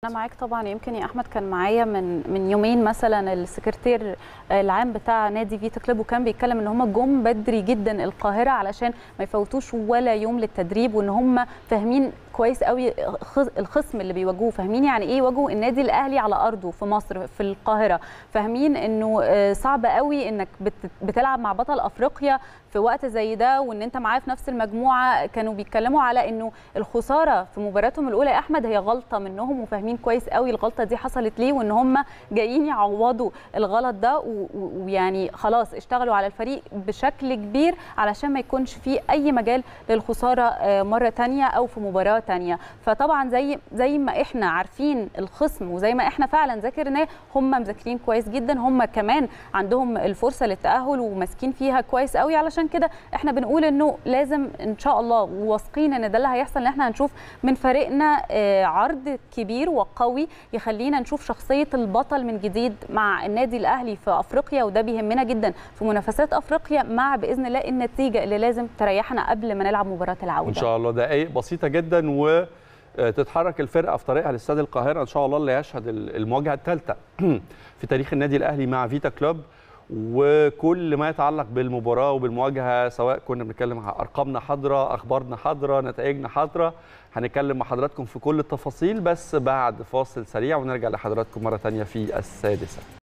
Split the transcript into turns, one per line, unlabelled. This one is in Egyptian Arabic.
انا معاك طبعا يمكن يا احمد كان معايا من من يومين مثلا السكرتير العام بتاع نادي فيتا كلوب وكان بيتكلم ان هم جم بدري جدا القاهره علشان ما يفوتوش ولا يوم للتدريب وان هم فاهمين كويس قوي الخصم اللي بيواجهوه فاهمين يعني ايه يواجهوا النادي الاهلي على ارضه في مصر في القاهره فاهمين انه صعب قوي انك بتلعب مع بطل افريقيا في وقت زي ده وان انت معاه في نفس المجموعه كانوا بيتكلموا على انه الخساره في مباراتهم الاولى يا احمد هي غلطه منهم وفاهمين كويس قوي الغلطه دي حصلت ليه وان هم جايين يعوضوا الغلط ده ويعني خلاص اشتغلوا على الفريق بشكل كبير علشان ما يكونش فيه اي مجال للخساره مره ثانيه او في مباراه ثانيه فطبعا زي زي ما احنا عارفين الخصم وزي ما احنا فعلا ذاكرناه هم مذاكرين كويس جدا هم كمان عندهم الفرصه للتاهل وماسكين فيها كويس قوي علشان كده احنا بنقول انه لازم ان شاء الله وواثقين ان ده اللي هيحصل ان احنا هنشوف من فريقنا عرض كبير وقوي يخلينا نشوف شخصيه البطل من جديد مع النادي الاهلي في افريقيا وده بيهمنا جدا في منافسات افريقيا مع باذن الله النتيجه اللي لازم تريحنا قبل ما نلعب مباراه العوده
ان شاء الله دقائق بسيطه جدا و تتحرك الفرقه في طريقها لاستاد القاهره ان شاء الله اللي يشهد المواجهه الثالثه في تاريخ النادي الاهلي مع فيتا كلوب وكل ما يتعلق بالمباراه وبالمواجهه سواء كنا بنتكلم عن ارقامنا حاضره اخبارنا حاضره نتائجنا حاضره هنتكلم مع حضراتكم في كل التفاصيل بس بعد فاصل سريع ونرجع لحضراتكم مره ثانيه في السادسه